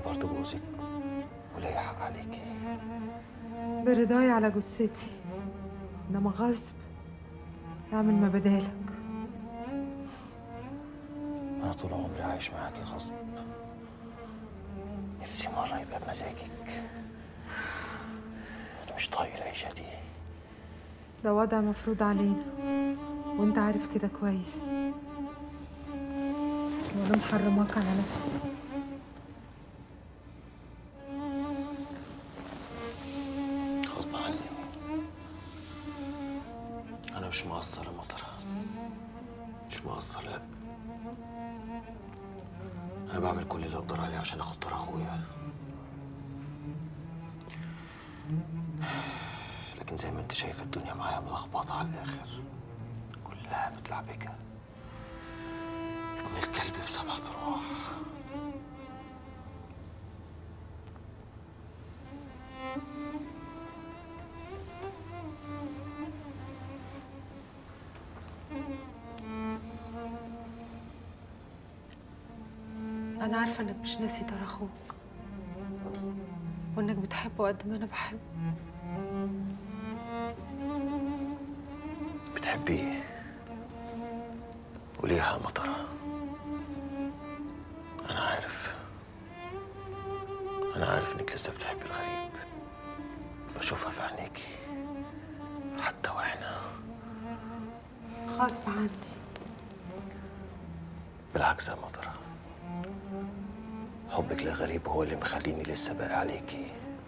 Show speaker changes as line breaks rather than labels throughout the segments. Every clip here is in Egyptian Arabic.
برضه جوزك وليا حق عليكي
برضاي على جثتي انما غصب اعمل ما بدالك
أنا طول عمري عايش معاكي غصب نفسي مرة يبقى بمزاجك أنا مش طايق العيشة دي
ده وضع مفروض علينا وانت عارف كده كويس وانا محرماك على نفسي
غصب عني أنا مش مقصر يا مطرة مش مقصر لأ أنا بعمل كل اللي أقدر عليه عشان أخد طار أخويا لكن زي ما أنت شايفة الدنيا معايا ملخبطة على الآخر كلها متلعبكة ابن الكلب بسبعة أرواح
انا عارفه انك مش ناسي ترى اخوك وانك بتحبه قد ما انا بحبه
بتحبيه وليها يا مطرة أنا عارف أنا عارف إنك لسه بتحبي الغريب بشوفها في عينيكي حتى وإحنا
غصب عني
بالعكس يا مطرة حبك لغريب هو اللي مخليني لسه باقي عليكي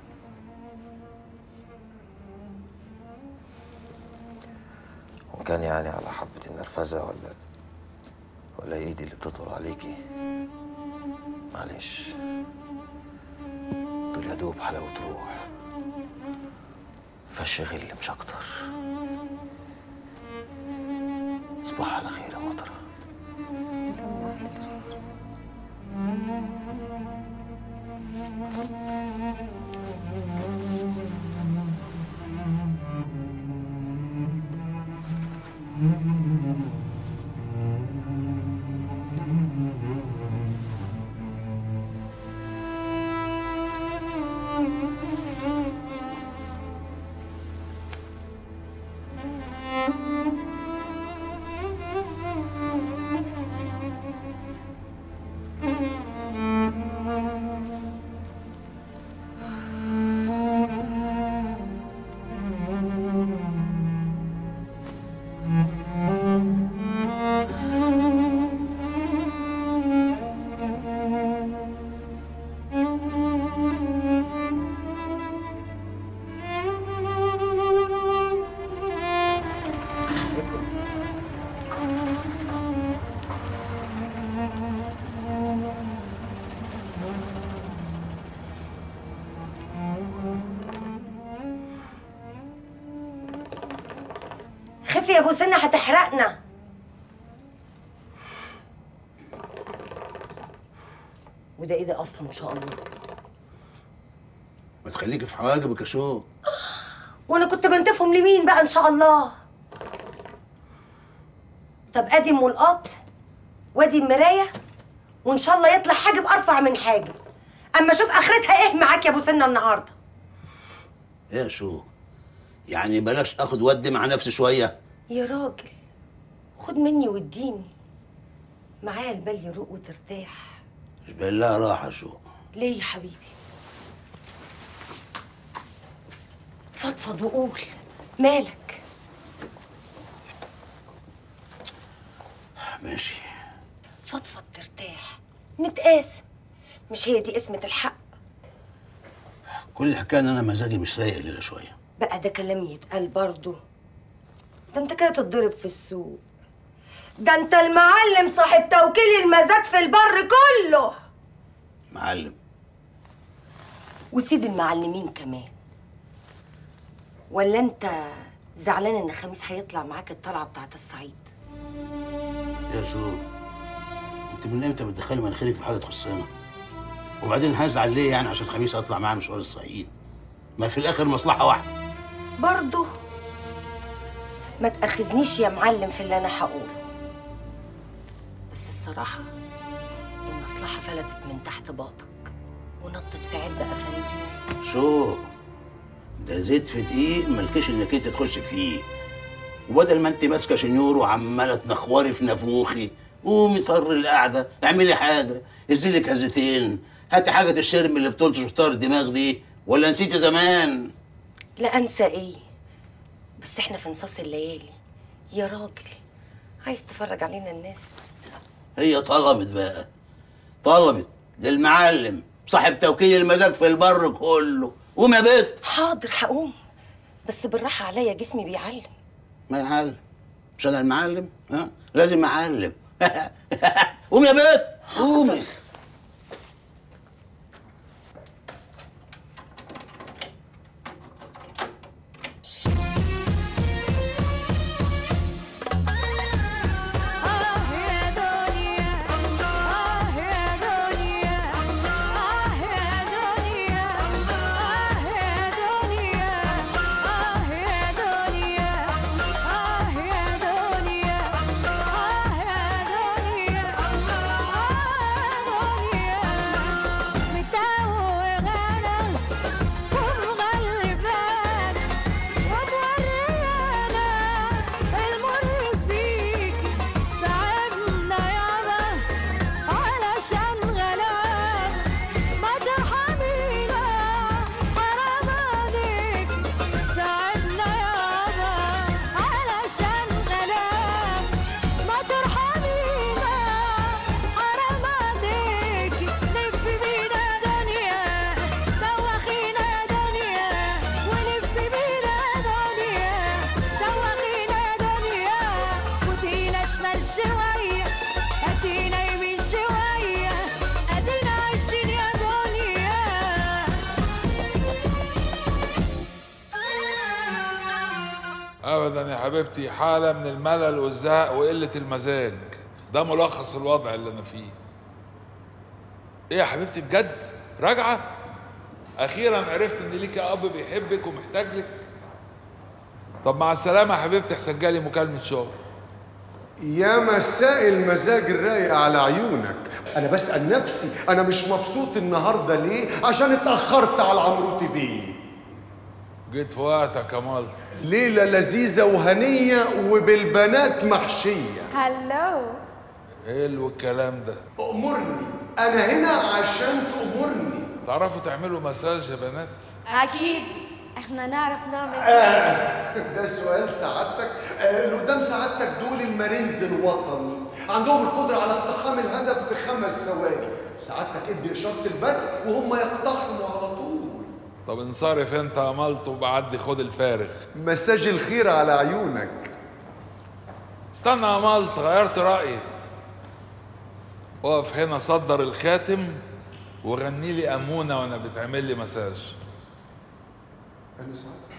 وكان يعني على حبة النرفزة ولا ولا ايدي اللي بتطول عليكي معلش دول يا دوب حلاوة روح فش غل مش أكتر صباح على خير يا مطرة
خفي يا ابو سنه هتحرقنا وده ايه ده اصلا ان شاء الله
ما تخليكي في حواجبك يا شو
وانا كنت بنتفهم لمين بقى ان شاء الله طب ادي ملقاط وادي المرايه وان شاء الله يطلع حاجب ارفع من حاجب اما اشوف اخرتها ايه معاك يا ابو سنه النهارده
ايه يا شو يعني بلاش اخد ودي مع نفسي شويه
يا راجل خد مني واديني معايا البال يروق وترتاح
مش باين لها راحه يا شو
ليه يا حبيبي فضفض وقول مالك
ماشي
فضفض ترتاح نتقاسم مش هي دي قسمة الحق
كل الحكايه ان انا مزاجي مش رايق الليله شويه
بقى ده كلام يتقال برضه ده انت كده تتضرب في السوق ده انت المعلم صاحب توكيل المزاد في البر كله
معلم
وسيد المعلمين كمان ولا انت زعلان ان خميس هيطلع معاك الطلعه بتاعت الصعيد
يا شو انت من امتى بتدخلي مناخيرك في حاجه تخصنا وبعدين هزعل ليه يعني عشان خميس اطلع معاه مشوار الصعيد ما في الاخر مصلحه واحده
برضه ما تأخذنيش يا معلم في اللي انا هقوله بس الصراحه المصلحه فلتت من تحت باطك ونطت في عبء افندينا
شو ده زيت في دقيق ملكش انك انت تخش فيه وبدل ما انت ماسكه شنيور وعماله تنخوري في نافوخي قومي طر القعده اعملي حاجه ازي لك هزتين هاتي حاجه الشرم اللي بتلطش وطار الدماغ دي ولا نسيتي زمان
لا انسى ايه بس احنا في نصاص الليالي يا راجل عايز تفرج علينا الناس
هي طلبت بقى طلبت للمعلم صاحب توكيل المزاج في البر كله قوم يا بيت
حاضر هقوم بس بالراحه عليا جسمي بيعلم
ما يعلم مش انا المعلم ها لازم معلم قوم يا بيت قومي
آه يا دنيا آه يا دنيا آه يا دنيا آه يا دنيا آه يا دنيا آه يا دنيا آه يا دنيا آه دنيا متوهانة ومغلبانة وموريانا المر فيكي تعبنا يابا علشان غلاب ما ترحمينا حرام عليك تعبنا يابا علشان غلاب ما ترحمينا حرام عليك لف بينا دنيا دوخينا دنيا ولف بينا دنيا دوخينا دنيا ودينا شمال شوية هاتينا يمين شوية ادينا عايشين يا دنيا
ابدا يا حبيبتي حاله من الملل والزهق وقله المزاج ده ملخص الوضع اللي انا فيه ايه يا حبيبتي بجد راجعه اخيرا عرفت ان ليكي اب بيحبك ومحتاج لك طب مع السلامه يا حبيبتي احسن جالي مكالمه شغل
يا مساء المزاج الرايق على عيونك انا بسأل نفسي انا مش مبسوط النهارده ليه عشان اتأخرت على عمروتي بيه
جيت في وقتك يا مال
ليلة لذيذة وهنية وبالبنات محشية
هلو
حلو الكلام ده
أمرني أنا هنا عشان تأمرني
تعرفوا تعملوا مساج يا بنات
اكيد احنا نعرف نعمل
ده سؤال سعادتك آه، اللي قدام سعادتك دول المارينز الوطني عندهم القدرة على اقتحام الهدف في خمس ثواني سعادتك ادي إشارة البدء وهم يقتحموا على طول
طب انصرف انت يا مالت وبعدي خد الفارغ
مساج الخير على عيونك
استنى يا مالت غيرت رأيي اقف هنا صدر الخاتم وغني لي أمونة وأنا بتعمل لي مساج
أنا سعادتك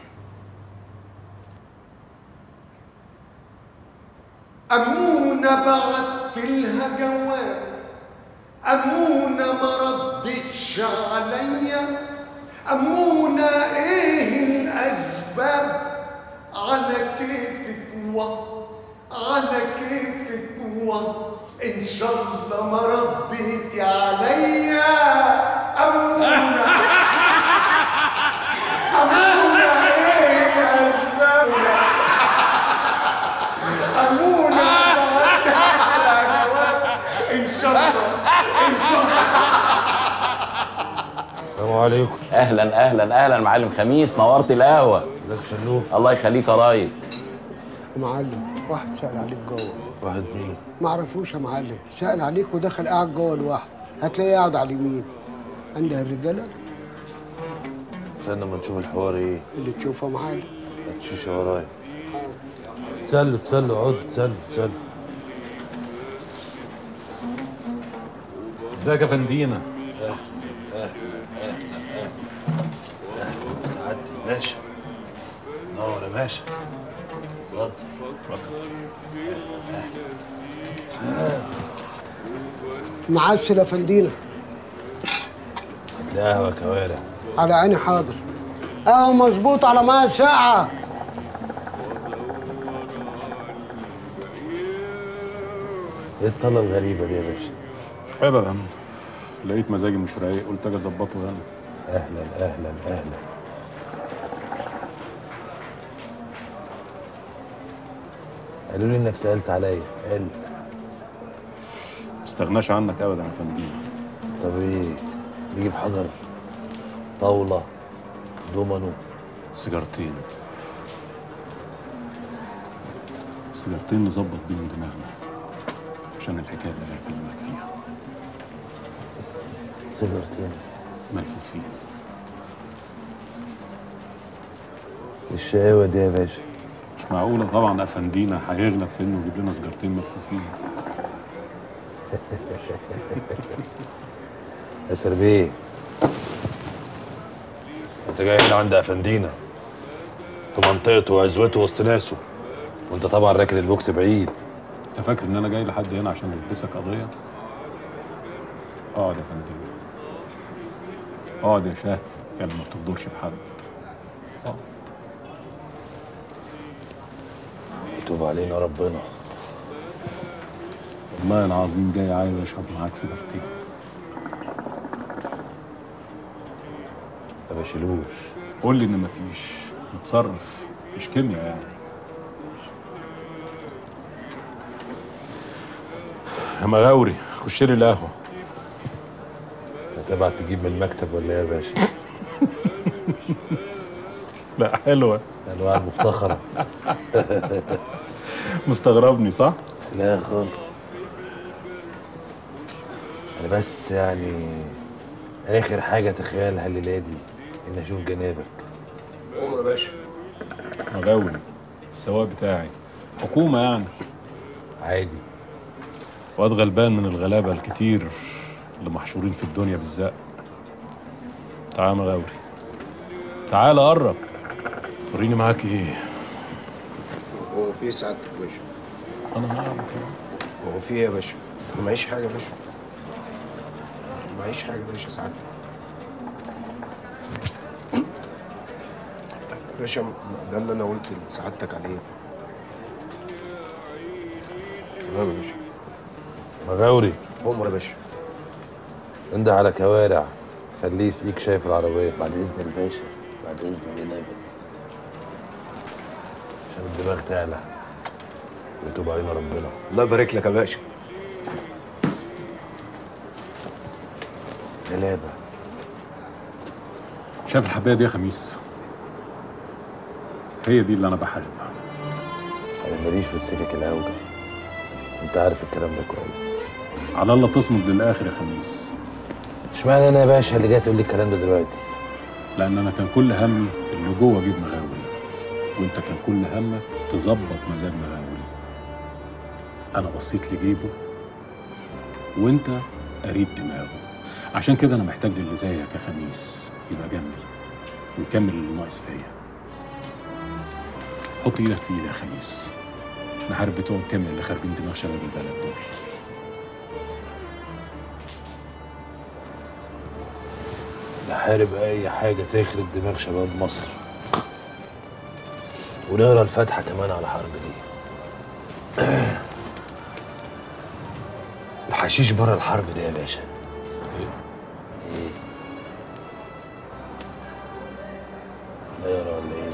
أمونة بعت لها جواب أمونة ما ردتش عليا أمونة إيه الأسباب على كيفك و على كيفك و إن شاء الله ما رديتي عليا أمونة أمونة إيه الأسباب أمونة بعت على جواب إن شاء الله إن شاء الله
السلام عليكم
اهلا اهلا اهلا معلم خميس نورت القهوه
ازيك يا شلوف
الله يخليك يا ريس
معلم واحد سأل عليك جوه
واحد مين
ما عرفوش يا معلم سأل عليك ودخل قاعد جوه لوحده هتلاقيه قاعد على اليمين عند الرجالة
استنى ما نشوف الحوار ايه
اللي تشوفه يا معلم
هات الشيشه ورايا تسلوا تسلوا اقعدوا تسلوا تسلوا
ازيك يا فندينا
سعادتي باشا نور يا باشا اتفضل
معسل يا فندينا
ده قهوه كوارع
على عيني حاضر اهو مظبوط على ميه ساعة
ايه الطلة الغريبة دي يا باشا؟
ابدا
لقيت مزاجي مش رايق قلت اجي اظبطه يعني
اهلا اهلا اهلا قالوا لي انك سالت عليا قال
استغناش عنك ابدا يا فندينا
طب ايه نجيب حجر طاوله دومينو
سيجارتين سيجارتين نظبط بيهم دماغنا عشان الحكايه اللي انا بكلمك فيها
سيجارتين
ملفوفين
الشقاوه دي يا باشا
مش معقوله طبعا افندينا هيغلب في انه يجيب لنا سيجارتين ملفوفين
ياسر بيه انت جاي هنا عند افندينا في منطقته وعزوته وسط ناسه وانت طبعا راكن البوكس بعيد
انت فاكر ان انا جاي لحد هنا عشان البسك قضيه اقعد يا فندم اقعد يا شاه كان ما بتغدرش بحد اقعد
يتوب علينا ربنا
والله العظيم جاي عايز اشرب معاك سيجارتين
ما بشيلوش
قول لي ان مفيش نتصرف مش كيمياء يعني
يا مغاوري خش لي القهوه هتبعت تجيب من المكتب ولا ايه يا باشا؟
لا حلوه
الانواع المفتخره
مستغربني صح؟
لا خالص انا بس يعني اخر حاجه تخيلها الليله دي ان اشوف جنابك
عمر يا باشا مغاوري السواق بتاعي حكومه يعني
عادي
واد غلبان من الغلابه الكتير اللي محشورين في الدنيا بالزق تعال يا مغاوري تعال قرب وريني معاك ايه
هو في سعادتك يا باشا
انا هعرف
هو في ايه يا باشا أنا معيش حاجه يا باشا معيش حاجه يا باشا سعادتك يا باشا ده اللي انا قلت لسعادتك عليه تمام يا باشا
مغاوري
عمر يا باشا
انده على كوارع خليه يسقيك شايف العربيه بعد اذن الباشا بعد اذن جنابك عشان الدماغ تعلى ويتوب علينا ربنا
الله يبارك لك يا باشا
غلابه
شايف الحبايه دي يا خميس هي دي اللي انا بحاربها
انا ماليش في السكك الاوجع انت عارف الكلام ده كويس
على الله تصمد للاخر يا خميس
اشمعنى انا يا باشا اللي جاي تقول لي الكلام ده دلوقتي
لان انا كان كل همي اللي جوه جيب مغاوري وانت كان كل همك تظبط مزاج مغاوري انا بصيت لجيبه وانت قريت دماغه عشان كده انا محتاج للي زيك يا خميس يبقى جنبي ويكمل اللي ناقص فيا حط ايدك في ايدي يا خميس نحارب بتوع الكيمياء اللي خاربين دماغ شباب البلد دول
نحارب اي حاجه تخرب دماغ شباب مصر ونقرا الفاتحه كمان على الحرب دي الحشيش بره الحرب دي يا باشا ايه لا يرى ولا ايه